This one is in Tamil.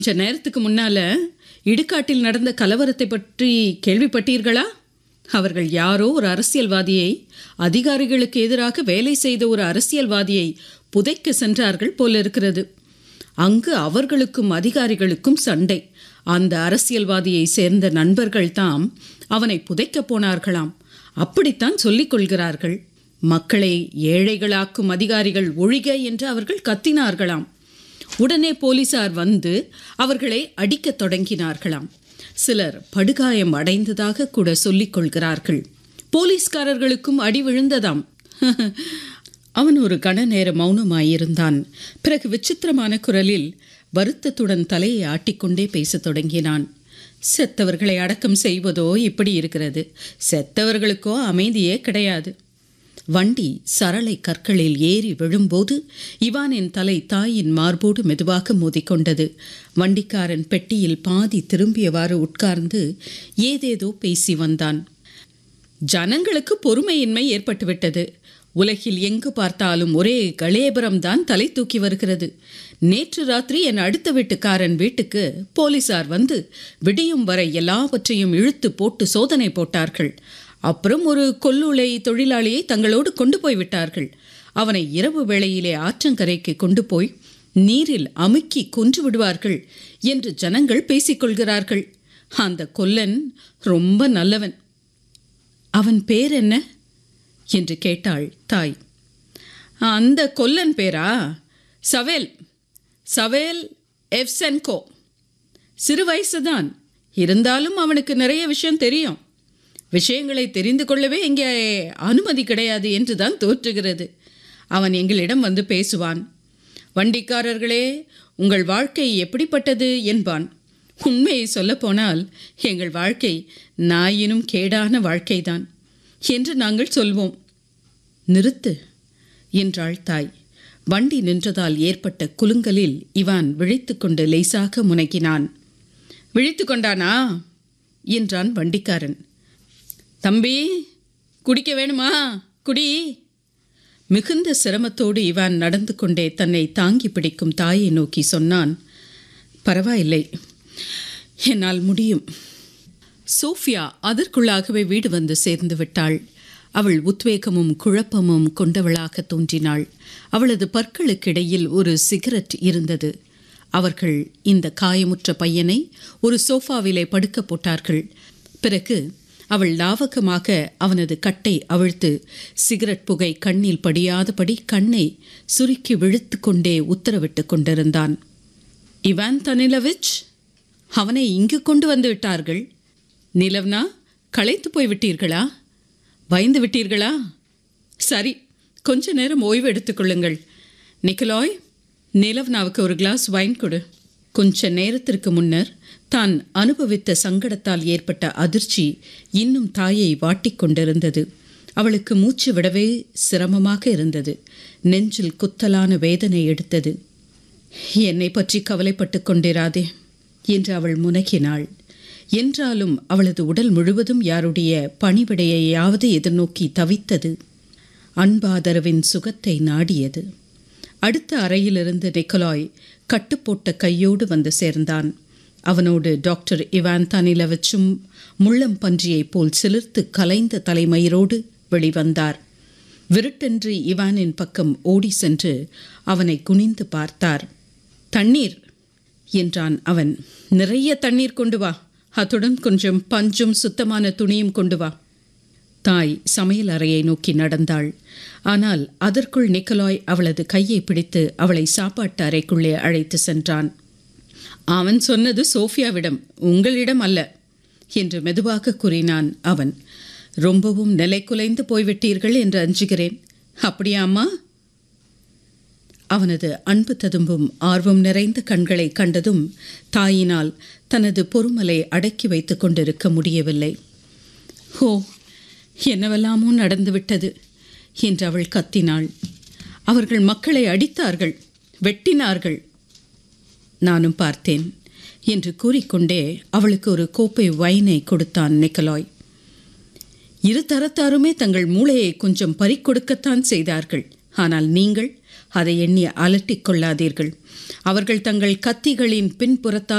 கொஞ்ச நேரத்துக்கு முன்னால இடுகாட்டில் நடந்த கலவரத்தை பற்றி கேள்விப்பட்டீர்களா அவர்கள் யாரோ ஒரு அரசியல்வாதியை அதிகாரிகளுக்கு எதிராக வேலை செய்த ஒரு அரசியல்வாதியை புதைக்க சென்றார்கள் போல இருக்கிறது அங்கு அவர்களுக்கும் அதிகாரிகளுக்கும் சண்டை அந்த அரசியல்வாதியை சேர்ந்த நண்பர்கள் தாம் அவனை புதைக்கப் போனார்களாம் அப்படித்தான் சொல்லிக் கொள்கிறார்கள் மக்களை ஏழைகளாக்கும் அதிகாரிகள் ஒழிக என்று அவர்கள் கத்தினார்களாம் உடனே போலீசார் வந்து அவர்களை அடிக்கத் தொடங்கினார்களாம் சிலர் படுகாயம் அடைந்ததாக கூட சொல்லிக் கொள்கிறார்கள் போலீஸ்காரர்களுக்கும் அடி விழுந்ததாம் அவன் ஒரு கண நேர மௌனமாயிருந்தான் பிறகு விசித்திரமான குரலில் வருத்தத்துடன் தலையை ஆட்டிக்கொண்டே பேசத் தொடங்கினான் செத்தவர்களை அடக்கம் செய்வதோ இப்படி இருக்கிறது செத்தவர்களுக்கோ அமைதியே கிடையாது வண்டி சரளை கற்களில் ஏறி விழும்போது இவானின் தலை தாயின் மார்போடு மெதுவாக மோதிக்கொண்டது வண்டிக்காரன் பெட்டியில் பாதி திரும்பியவாறு உட்கார்ந்து ஏதேதோ பேசி வந்தான் ஜனங்களுக்கு பொறுமையின்மை ஏற்பட்டுவிட்டது உலகில் எங்கு பார்த்தாலும் ஒரே களேபரம்தான் தலை தூக்கி வருகிறது நேற்று ராத்திரி என் அடுத்த வீட்டுக்காரன் வீட்டுக்கு போலீசார் வந்து விடியும் வரை எல்லாவற்றையும் இழுத்து போட்டு சோதனை போட்டார்கள் அப்புறம் ஒரு கொல்லுளை தொழிலாளியை தங்களோடு கொண்டு போய் விட்டார்கள் அவனை இரவு வேளையிலே ஆற்றங்கரைக்கு கொண்டு போய் நீரில் அமுக்கி கொன்று விடுவார்கள் என்று ஜனங்கள் பேசிக்கொள்கிறார்கள் அந்த கொல்லன் ரொம்ப நல்லவன் அவன் பேர் என்ன என்று கேட்டாள் தாய் அந்த கொல்லன் பேரா சவேல் சவேல் எஃப்சென்கோ சிறு வயசுதான் இருந்தாலும் அவனுக்கு நிறைய விஷயம் தெரியும் விஷயங்களை தெரிந்து கொள்ளவே இங்கே அனுமதி கிடையாது என்று தான் தோற்றுகிறது அவன் எங்களிடம் வந்து பேசுவான் வண்டிக்காரர்களே உங்கள் வாழ்க்கை எப்படிப்பட்டது என்பான் உண்மையை சொல்லப்போனால் எங்கள் வாழ்க்கை நாயினும் கேடான வாழ்க்கைதான் என்று நாங்கள் சொல்வோம் நிறுத்து என்றாள் தாய் வண்டி நின்றதால் ஏற்பட்ட குலுங்கலில் இவான் விழித்துக்கொண்டு லேசாக முனகினான் விழித்து கொண்டானா என்றான் வண்டிக்காரன் தம்பி குடிக்க வேணுமா குடி மிகுந்த சிரமத்தோடு இவான் நடந்து கொண்டே தன்னை தாங்கி பிடிக்கும் தாயை நோக்கி சொன்னான் பரவாயில்லை என்னால் முடியும் சோஃபியா அதற்குள்ளாகவே வீடு வந்து சேர்ந்து விட்டாள் அவள் உத்வேகமும் குழப்பமும் கொண்டவளாக தோன்றினாள் அவளது பற்களுக்கிடையில் ஒரு சிகரெட் இருந்தது அவர்கள் இந்த காயமுற்ற பையனை ஒரு சோஃபாவிலே படுக்க போட்டார்கள் பிறகு அவள் லாவகமாக அவனது கட்டை அவிழ்த்து சிகரெட் புகை கண்ணில் படியாதபடி கண்ணை சுருக்கி விழுத்து கொண்டே உத்தரவிட்டு கொண்டிருந்தான் இவான் தனிலவிச் அவனை இங்கு கொண்டு வந்து விட்டார்கள் நிலவ்னா களைத்து போய் விட்டீர்களா பயந்து விட்டீர்களா சரி கொஞ்ச நேரம் ஓய்வு எடுத்துக்கொள்ளுங்கள் நிக்கலாய் நிலவ்னாவுக்கு ஒரு கிளாஸ் வைன் கொடு கொஞ்ச நேரத்திற்கு முன்னர் தான் அனுபவித்த சங்கடத்தால் ஏற்பட்ட அதிர்ச்சி இன்னும் தாயை வாட்டிக் கொண்டிருந்தது அவளுக்கு மூச்சு விடவே சிரமமாக இருந்தது நெஞ்சில் குத்தலான வேதனை எடுத்தது என்னை பற்றி கவலைப்பட்டு கொண்டிராதே என்று அவள் முனகினாள் என்றாலும் அவளது உடல் முழுவதும் யாருடைய பணிவிடையையாவது எதிர்நோக்கி தவித்தது அன்பாதரவின் சுகத்தை நாடியது அடுத்த அறையிலிருந்து நிக்கலாய் கட்டுப்போட்ட கையோடு வந்து சேர்ந்தான் அவனோடு டாக்டர் இவான் தனிலவச்சும் முள்ளம் பன்றியைப் போல் சிலிர்த்து கலைந்த தலைமயிரோடு வெளிவந்தார் விருட்டென்று இவானின் பக்கம் ஓடி சென்று அவனை குனிந்து பார்த்தார் தண்ணீர் என்றான் அவன் நிறைய தண்ணீர் கொண்டு வா அத்துடன் கொஞ்சம் பஞ்சும் சுத்தமான துணியும் கொண்டு வா தாய் சமையல் அறையை நோக்கி நடந்தாள் ஆனால் அதற்குள் நிக்கலாய் அவளது கையை பிடித்து அவளை சாப்பாட்டு அறைக்குள்ளே அழைத்து சென்றான் அவன் சொன்னது சோஃபியாவிடம் உங்களிடம் அல்ல என்று மெதுவாக கூறினான் அவன் ரொம்பவும் நிலை குலைந்து போய்விட்டீர்கள் என்று அஞ்சுகிறேன் அப்படியா அம்மா அவனது அன்பு ததும்பும் ஆர்வம் நிறைந்த கண்களை கண்டதும் தாயினால் தனது பொறுமலை அடக்கி வைத்து கொண்டிருக்க முடியவில்லை ஹோ என்னவெல்லாமோ நடந்துவிட்டது என்று அவள் கத்தினாள் அவர்கள் மக்களை அடித்தார்கள் வெட்டினார்கள் நானும் பார்த்தேன் என்று கூறிக்கொண்டே அவளுக்கு ஒரு கோப்பை வைனை கொடுத்தான் நிக்கலாய் இரு தரத்தாருமே தங்கள் மூளையை கொஞ்சம் பறிக்கொடுக்கத்தான் செய்தார்கள் ஆனால் நீங்கள் அதை எண்ணி அலட்டிக் கொள்ளாதீர்கள் அவர்கள் தங்கள் கத்திகளின் பின்புறத்தாக